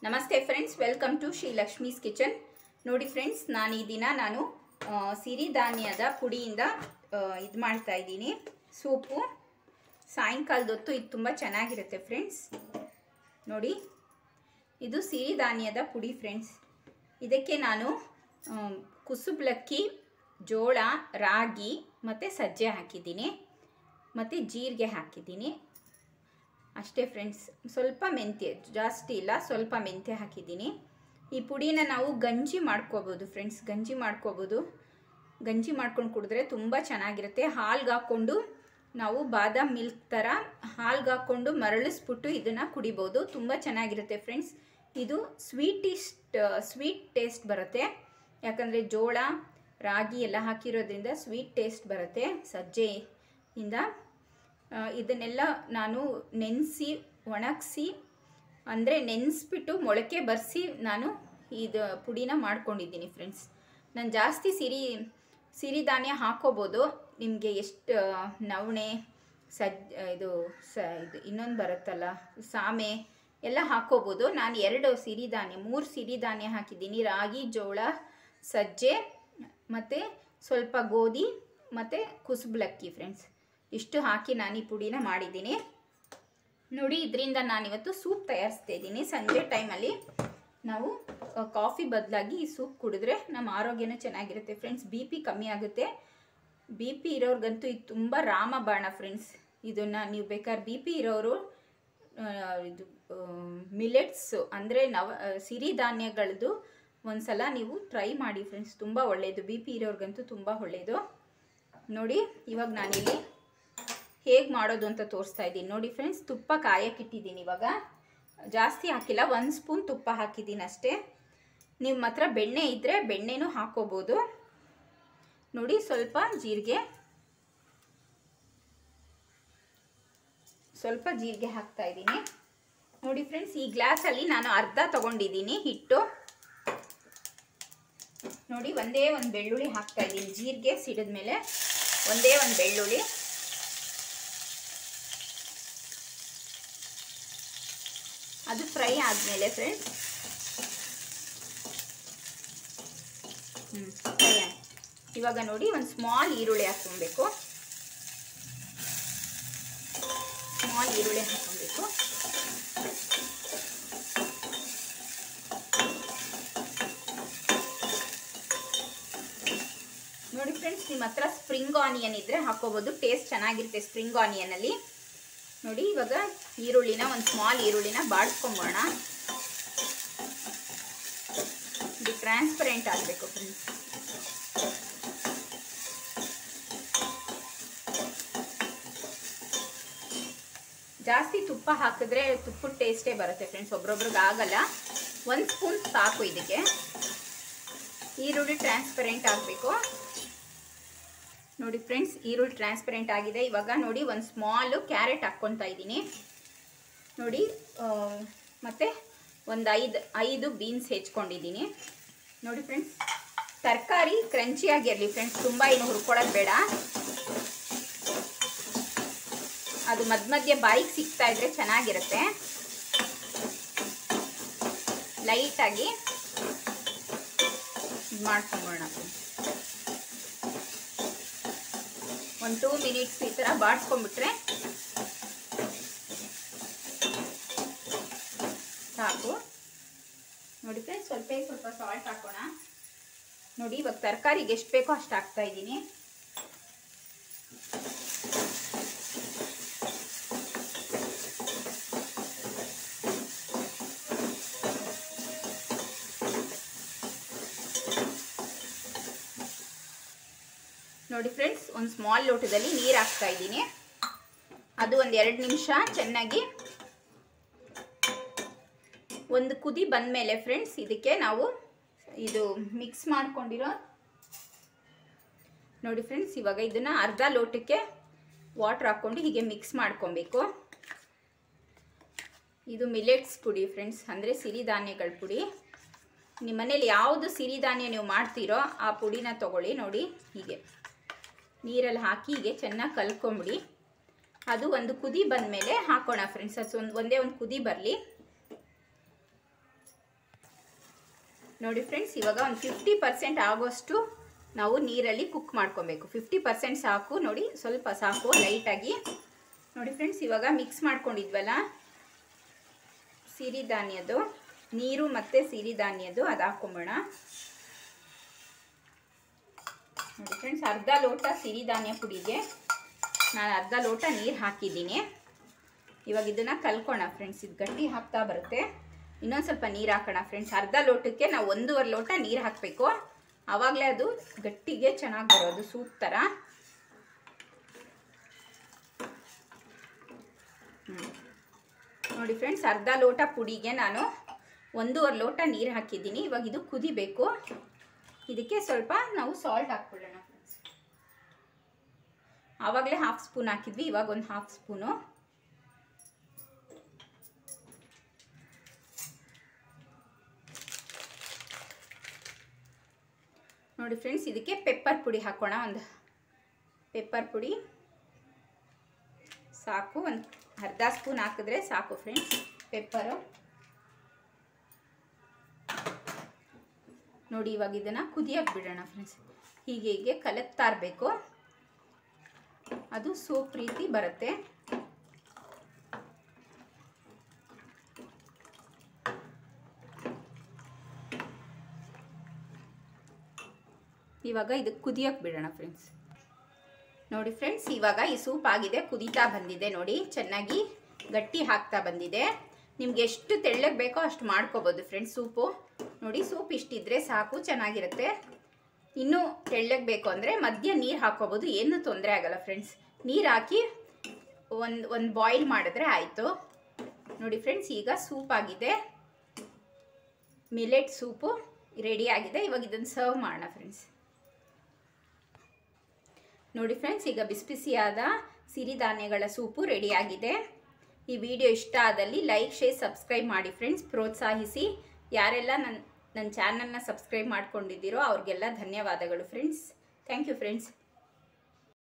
ನಮಸ್ತೆ friends welcome to Shri Lakshmi's kitchen ನೋಡಿ friends ನಾನು ಈ ದಿನ ನಾನು ಆ, ಸಿರಿಧಾನ್ಯದ ಪುಡಿಯಿಂದ ಇದು ಮಾಡ್ತಾ ಇದ್ದೀನಿ ಸೂಪು ಸಾಯಂಕಾಲದ ಹೊತ್ತು ಇದು ತುಂಬ ಚೆನ್ನಾಗಿರುತ್ತೆ ಫ್ರೆಂಡ್ಸ್ ನೋಡಿ ಇದು ಸಿರಿಧಾನ್ಯದ ಪುಡಿ ಫ್ರೆಂಡ್ಸ್ ಇದಕ್ಕೆ ನಾನು ಆಮ್, ಕುಸುಬ್ಲಕ್ಕಿ ಜೋಳ ರಾಗಿ ಮತ್ತು ಸಜ್ಜೆ ಹಾಕಿದ್ದೀನಿ ಮತ್ತು ಜೀರಿಗೆ ಹಾಕಿದ್ದೀನಿ ಅಷ್ಟೇ ಫ್ರೆಂಡ್ಸ್ ಸ್ವಲ್ಪ ಮೆಂತ್ಯ ಜಾಸ್ತಿ ಇಲ್ಲ ಸ್ವಲ್ಪ ಮೆಂತ್ಯ ಹಾಕಿದ್ದೀನಿ ಈ ಪುಡಿನ ನಾವು ಗಂಜಿ ಮಾಡ್ಕೋಬೋದು ಫ್ರೆಂಡ್ಸ್ ಗಂಜಿ ಮಾಡ್ಕೋಬೋದು ಗಂಜಿ ಮಾಡ್ಕೊಂಡು ಕುಡಿದ್ರೆ ತುಂಬ ಚೆನ್ನಾಗಿರುತ್ತೆ ಹಾಲ್ಗೆ ಹಾಕ್ಕೊಂಡು ನಾವು ಬಾದಾಮ್ ಮಿಲ್ಕ್ ಥರ ಹಾಲ್ಗೆ ಹಾಕ್ಕೊಂಡು ಮರಳಿಸ್ಬಿಟ್ಟು ಇದನ್ನು ಕುಡಿಬೋದು ತುಂಬ ಚೆನ್ನಾಗಿರುತ್ತೆ ಫ್ರೆಂಡ್ಸ್ ಇದು ಸ್ವೀಟಿಸ್ಟ್ ಸ್ವೀಟ್ ಟೇಸ್ಟ್ ಬರುತ್ತೆ ಯಾಕಂದರೆ ಜೋಳ ರಾಗಿ ಎಲ್ಲ ಹಾಕಿರೋದ್ರಿಂದ ಸ್ವೀಟ್ ಟೇಸ್ಟ್ ಬರುತ್ತೆ ಸಜ್ಜೆಯಿಂದ ಆ, ಇದನ್ನೆಲ್ಲ ನಾನು ನೆನೆಸಿ ಒಣಗಿಸಿ ಅಂದರೆ ನೆನೆಸ್ಬಿಟ್ಟು ಮೊಳಕೆ ಬರೆಸಿ ನಾನು ಇದು ಪುಡಿನ ಮಾಡ್ಕೊಂಡಿದ್ದೀನಿ ಫ್ರೆಂಡ್ಸ್ ನಾನು ಜಾಸ್ತಿ ಸಿರಿ ಸಿರಿಧಾನ್ಯ ಹಾಕೋಬೋದು ನಿಮಗೆ ಎಷ್ಟು ನವಣೆ ಸಜ್ ಇದು ಸ ಇದು ಇನ್ನೊಂದು ಬರುತ್ತಲ್ಲ ಸಾಮೆ ಎಲ್ಲ ಹಾಕೋಬೋದು ನಾನು ಎರಡು ಸಿರಿಧಾನ್ಯ ಮೂರು ಸಿರಿಧಾನ್ಯ ಹಾಕಿದ್ದೀನಿ ರಾಗಿ ಜೋಳ ಸಜ್ಜೆ ಮತ್ತು ಸ್ವಲ್ಪ ಗೋಧಿ ಮತ್ತು ಕುಸುಬ್ಲಕ್ಕಿ ಫ್ರೆಂಡ್ಸ್ ಇಷ್ಟು ಹಾಕಿ ನಾನು ಈ ಪುಡಿನ ಮಾಡಿದ್ದೀನಿ ನೋಡಿ ಇದರಿಂದ ನಾನಿವತ್ತು ಸೂಪ್ ತಯಾರಿಸ್ತಾ ಇದ್ದೀನಿ ಸಂಜೆ ಟೈಮಲ್ಲಿ ನಾವು ಆ, ಕಾಫಿ ಬದಲಾಗಿ ಈ ಸೂಪ್ ಕುಡಿದ್ರೆ ನಮ್ಮ ಆರೋಗ್ಯನೂ ಚೆನ್ನಾಗಿರುತ್ತೆ ಫ್ರೆಂಡ್ಸ್ ಬಿ ಪಿ ಕಮ್ಮಿ ಆಗುತ್ತೆ ಬಿ ಪಿ ಇರೋರ್ಗಂತೂ ಇದು ತುಂಬ ರಾಮಬಾಣ ಫ್ರೆಂಡ್ಸ್ ಇದನ್ನು ನೀವು ಬೇಕಾದ್ರೆ ಬಿ ಪಿ ಇರೋರು ಆ, ಇದು ಮಿಲೆಟ್ಸು ಅಂದರೆ ನವ ಆ, ಸಿರಿಧಾನ್ಯಗಳದ್ದು ಒಂದ್ಸಲ ನೀವು ಟ್ರೈ ಮಾಡಿ ಫ್ರೆಂಡ್ಸ್ ತುಂಬ ಒಳ್ಳೆಯದು ಬಿ ಪಿ ಇರೋರ್ಗಂತೂ ತುಂಬ ಒಳ್ಳೆಯದು ನೋಡಿ ಇವಾಗ ನಾನಿಲ್ಲಿ ಹೇಗೆ ಮಾಡೋದು ಅಂತ ತೋರಿಸ್ತಾ ಇದ್ದೀನಿ ನೋಡಿ ಫ್ರೆಂಡ್ಸ್ ತುಪ್ಪ ಕಾಯಕ್ಕಿಟ್ಟಿದ್ದೀನಿ ಇವಾಗ ಜಾಸ್ತಿ ಹಾಕಿಲ್ಲ ಒಂದು ಸ್ಪೂನ್ ತುಪ್ಪ ಹಾಕಿದ್ದೀನಿ ಅಷ್ಟೇ ನಿಮ್ಮ ಹತ್ರ ಬೆಣ್ಣೆ ಇದ್ದರೆ ಬೆಣ್ಣೆನೂ ಹಾಕೋಬೋದು ನೋಡಿ ಸ್ವಲ್ಪ ಜೀರಿಗೆ ಸ್ವಲ್ಪ ಜೀರಿಗೆ ಹಾಕ್ತಾ ಇದ್ದೀನಿ ನೋಡಿ ಫ್ರೆಂಡ್ಸ್ ಈ ಗ್ಲಾಸಲ್ಲಿ ನಾನು ಅರ್ಧ ತಗೊಂಡಿದ್ದೀನಿ ಹಿಟ್ಟು ನೋಡಿ ಒಂದೇ ಒಂದು ಬೆಳ್ಳುಳ್ಳಿ ಹಾಕ್ತಾ ಇದ್ದೀನಿ ಜೀರಿಗೆ ಸಿಡಿದ ಮೇಲೆ ಒಂದೇ ಒಂದು ಬೆಳ್ಳುಳ್ಳಿ ಅದು ಫ್ರೈ ಆದಮೇಲೆ ಫ್ರೆಂಡ್ಸ್ ಹ್ಞೂ ಫ್ರೈ ಆಯ್ತು ಇವಾಗ ನೋಡಿ ಒಂದು ಸ್ಮಾಲ್ ಈರುಳ್ಳಿ ಹಾಕ್ಕೊಬೇಕು ಸ್ಮಾಲ್ ಈರುಳ್ಳಿ ಹಾಕ್ಕೊಬೇಕು ನೋಡಿ ಫ್ರೆಂಡ್ಸ್ ನಿಮ್ಮ ಹತ್ರ ಸ್ಪ್ರಿಂಗ್ ಆನಿಯನ್ ಇದ್ದರೆ ಹಾಕೋಬೋದು ಟೇಸ್ಟ್ ಚೆನ್ನಾಗಿರುತ್ತೆ ಸ್ಪ್ರಿಂಗ್ ಆನಿಯನಲ್ಲಿ ನೋಡಿ ಇವಾಗ ಈರುಳ್ಳಿನ ಒಂದು ಸ್ಮಾಲ್ ಈರುಳ್ಳಿನ ಬಾಡಿಸ್ಕೊಂಬೋಣ ಇದು ಟ್ರಾನ್ಸ್ಪರೆಂಟ್ ಆಗಬೇಕು ಫ್ರೆಂಡ್ಸ್ ಜಾಸ್ತಿ ತುಪ್ಪ ಹಾಕಿದ್ರೆ ತುಪ್ಪದ ಟೇಸ್ಟೇ ಬರುತ್ತೆ ಫ್ರೆಂಡ್ಸ್ ಒಬ್ರೊಬ್ರಿಗೆ ಆಗಲ್ಲ ಒಂದು ಸ್ಪೂನ್ ಸಾಕು ಇದಕ್ಕೆ ಈರುಳ್ಳಿ ಟ್ರಾನ್ಸ್ಪರೆಂಟ್ ಆಗಬೇಕು ನೋಡಿ ಫ್ರೆಂಡ್ಸ್ ಈರುಳ್ಳಿ ಟ್ರಾನ್ಸ್ಪರೆಂಟ್ ಆಗಿದೆ ಇವಾಗ ನೋಡಿ ಒಂದು ಸ್ಮಾಲು ಕ್ಯಾರೆಟ್ ಹಾಕ್ಕೊತಾ ಇದ್ದೀನಿ ನೋಡಿ ಆ, ಮತ್ತೆ ಒಂದು ಐದು ಐದು ಬೀನ್ಸ್ ಹೆಚ್ಕೊಂಡಿದ್ದೀನಿ ನೋಡಿ ಫ್ರೆಂಡ್ಸ್ ತರಕಾರಿ ಕ್ರಂಚಿಯಾಗಿರಲಿ ಫ್ರೆಂಡ್ಸ್ ತುಂಬ ಏನು ಹುರ್ಕೊಳೋದು ಬೇಡ ಅದು ಮಧ್ಯ ಮಧ್ಯೆ ಬಾಯಿಗೆ ಸಿಗ್ತಾ ಇದ್ರೆ ಚೆನ್ನಾಗಿರುತ್ತೆ ಲೈಟಾಗಿ ಇದು ಮಾಡ್ಕೊಂಬೋಣ ಫ್ರೆಂಡ್ಸ್ ಒಂದು ಟೂ ಮಿನಿಟ್ಸ್ ಈ ಥರ ಬಾಡಿಸ್ಕೊಂಡ್ಬಿಟ್ರೆ ಸಾಕು ನೋಡಿ ಫ್ರೆಂಡ್ಸ್ ಸ್ವಲ್ಪ ಸ್ವಲ್ಪ ಸಾಲ್ಟ್ ಹಾಕೋಣ ನೋಡಿ ಇವಾಗ ತರಕಾರಿಗೆ ಎಷ್ಟು ಬೇಕೋ ಅಷ್ಟು ಹಾಕ್ತಾ ಇದ್ದೀನಿ ನೋಡಿ ಫ್ರೆಂಡ್ಸ್ ಒಂದು ಸ್ಮಾಲ್ ಲೋಟದಲ್ಲಿ ನೀರು ಹಾಕ್ತಾ ಇದ್ದೀನಿ ಅದು ಒಂದು ಎರಡು ನಿಮಿಷ ಚೆನ್ನಾಗಿ ಒಂದು ಕುದಿ ಬಂದಮೇಲೆ ಫ್ರೆಂಡ್ಸ್ ಇದಕ್ಕೆ ನಾವು ಇದು ಮಿಕ್ಸ್ ಮಾಡ್ಕೊಂಡಿರೋ ನೋಡಿ ಫ್ರೆಂಡ್ಸ್ ಇವಾಗ ಇದನ್ನು ಅರ್ಧ ಲೋಟಕ್ಕೆ ವಾಟ್ರ್ ಹಾಕ್ಕೊಂಡು ಹೀಗೆ ಮಿಕ್ಸ್ ಮಾಡ್ಕೊಬೇಕು ಇದು ಮಿಲೆಟ್ಸ್ ಪುಡಿ ಫ್ರೆಂಡ್ಸ್ ಅಂದರೆ ಸಿರಿಧಾನ್ಯಗಳ ಪುಡಿ ನಿಮ್ಮ ಮನೇಲಿ ಯಾವುದು ಸಿರಿಧಾನ್ಯ ನೀವು ಮಾಡ್ತೀರೋ ಆ ಪುಡಿನ ತಗೊಳ್ಳಿ ನೋಡಿ ಹೀಗೆ ನೀರಲ್ಲಿ ಹಾಕಿ ಹೀಗೆ ಚೆನ್ನಾಗಿ ಕಲ್ಕೊಂಬಿಡಿ ಅದು ಒಂದು ಕುದಿ ಬಂದಮೇಲೆ ಹಾಕೋಣ ಫ್ರೆಂಡ್ಸ್ ಅದು ಒಂದು ಒಂದೇ ಒಂದು ಕುದಿ ಬರಲಿ ನೋಡಿ ಫ್ರೆಂಡ್ಸ್ ಇವಾಗ ಒಂದು ಫಿಫ್ಟಿ ಪರ್ಸೆಂಟ್ ಆಗೋಷ್ಟು ನಾವು ನೀರಲ್ಲಿ ಕುಕ್ ಮಾಡ್ಕೊಬೇಕು ಫಿಫ್ಟಿ ಪರ್ಸೆಂಟ್ ಸಾಕು ನೋಡಿ ಸ್ವಲ್ಪ ಸಾಕು ಲೈಟಾಗಿ ನೋಡಿ ಫ್ರೆಂಡ್ಸ್ ಇವಾಗ ಮಿಕ್ಸ್ ಮಾಡ್ಕೊಂಡಿದ್ವಲ್ಲ ಸಿರಿಧಾನ್ಯದ್ದು ನೀರು ಮತ್ತು ಸಿರಿಧಾನ್ಯದ್ದು ಅದು ಹಾಕೊಂಬೋಣ ನೋಡಿ ಫ್ರೆಂಡ್ಸ್ ಅರ್ಧ ಲೋಟ ಸಿರಿಧಾನ್ಯ ಪುಡಿಗೆ ನಾನು ಅರ್ಧ ಲೋಟ ನೀರು ಹಾಕಿದ್ದೀನಿ ಇವಾಗ ಇದನ್ನು ಕಲ್ಕೋಣ ಫ್ರೆಂಡ್ಸ್ ಇದು ಗಟ್ಟಿ ಹಾಕ್ತಾ ಬರುತ್ತೆ ಇನ್ನೊಂದು ಸ್ವಲ್ಪ ನೀರು ಹಾಕೋಣ ಫ್ರೆಂಡ್ಸ್ ಅರ್ಧ ಲೋಟಕ್ಕೆ ನಾವು ಒಂದೂವರೆ ಲೋಟ ನೀರು ಹಾಕಬೇಕು ಆವಾಗಲೇ ಅದು ಗಟ್ಟಿಗೆ ಚೆನ್ನಾಗಿ ಬರೋದು ಸೂಪ್ ಥರ ಹ್ಮ್. ನೋಡಿ ಫ್ರೆಂಡ್ಸ್ ಅರ್ಧ ಲೋಟ ಪುಡಿಗೆ ನಾನು ಒಂದೂವರೆ ಲೋಟ ನೀರು ಹಾಕಿದ್ದೀನಿ ಇವಾಗ ಇದು ಕುದಿಬೇಕು ಇದಕ್ಕೆ ಸ್ವಲ್ಪ ನಾವು ಸಾಲ್ಟ್ ಹಾಕ್ಕೊಳ್ಳೋಣ ಫ್ರೆಂಡ್ಸ್ ಆವಾಗಲೇ ಹಾಫ್ ಸ್ಪೂನ್ ಹಾಕಿದ್ವಿ ಇವಾಗ ಒಂದು ಹಾಫ್ ಸ್ಪೂನು ನೋಡಿ ಫ್ರೆಂಡ್ಸ್ ಇದಕ್ಕೆ ಪೆಪ್ಪರ್ ಪುಡಿ ಹಾಕೋಣ ಒಂದು ಪೆಪ್ಪರ್ ಪುಡಿ ಸಾಕು ಒಂದು ಅರ್ಧ ಸ್ಪೂನ್ ಹಾಕಿದ್ರೆ ಸಾಕು ಫ್ರೆಂಡ್ಸ್ ಪೆಪ್ಪರು ನೋಡಿ ಇವಾಗ ಇದನ್ನು ಕುದಿಯಕ್ಕೆ ಬಿಡೋಣ ಫ್ರೆಂಡ್ಸ್ ಹೀಗೆ ಹೀಗೆ ಕಲಕ್ತಾ ಇರಬೇಕು ಅದು ಸೂಪ್ ರೀತಿ ಬರುತ್ತೆ ಇವಾಗ ಇದಕ್ಕೆ ಕುದಿಯಕ್ಕೆ ಬಿಡೋಣ ಫ್ರೆಂಡ್ಸ್ ನೋಡಿ ಫ್ರೆಂಡ್ಸ್ ಇವಾಗ ಈ ಸೂಪ್ ಆಗಿದೆ ಕುದೀತಾ ಬಂದಿದೆ ನೋಡಿ ಚೆನ್ನಾಗಿ ಗಟ್ಟಿ ಹಾಕ್ತಾ ಬಂದಿದೆ ನಿಮ್ಗೆ ಎಷ್ಟು ತೆಳ್ಳಗೆ ಬೇಕೋ ಅಷ್ಟು ಮಾಡ್ಕೋಬೋದು ಫ್ರೆಂಡ್ಸ್ ಸೂಪು ನೋಡಿ ಸೂಪ್ ಇಷ್ಟಿದ್ರೆ ಸಾಕು ಚೆನ್ನಾಗಿರುತ್ತೆ ಇನ್ನೂ ತೆಳ್ಳಗೆ ಬೇಕು ಅಂದರೆ ಮಧ್ಯ ನೀರು ಹಾಕೋಬೋದು ಏನು ತೊಂದರೆ ಆಗಲ್ಲ ಫ್ರೆಂಡ್ಸ್ ನೀರು ಹಾಕಿ ಒಂದು ಒಂದು ಬಾಯ್ಲ್ ಮಾಡಿದ್ರೆ ಆಯಿತು ನೋಡಿ ಫ್ರೆಂಡ್ಸ್ ಈಗ ಸೂಪ್ ಆಗಿದೆ ಮಿಲೆಟ್ ಸೂಪು ರೆಡಿ ಆಗಿದೆ ಇವಾಗ ಇದನ್ನು ಸರ್ವ್ ಮಾಡೋಣ ಫ್ರೆಂಡ್ಸ್ ನೋಡಿ ಫ್ರೆಂಡ್ಸ್ ಈಗ ಬಿಸಿ ಬಿಸಿಯಾದ ಸಿರಿಧಾನ್ಯಗಳ ಸೂಪು ರೆಡಿಯಾಗಿದೆ ಈ ವಿಡಿಯೋ ಇಷ್ಟ ಆದಲ್ಲಿ ಲೈಕ್ ಶೇರ್ ಸಬ್ಸ್ಕ್ರೈಬ್ ಮಾಡಿ ಫ್ರೆಂಡ್ಸ್ ಪ್ರೋತ್ಸಾಹಿಸಿ ಯಾರೆಲ್ಲ ನನ್ನ ನನ್ನ ಚಾನಲ್ನ ಸಬ್ಸ್ಕ್ರೈಬ್ ಮಾಡ್ಕೊಂಡಿದ್ದೀರೋ ಅವ್ರಿಗೆಲ್ಲ ಧನ್ಯವಾದಗಳು ಫ್ರೆಂಡ್ಸ್ ಥ್ಯಾಂಕ್ ಯು ಫ್ರೆಂಡ್ಸ್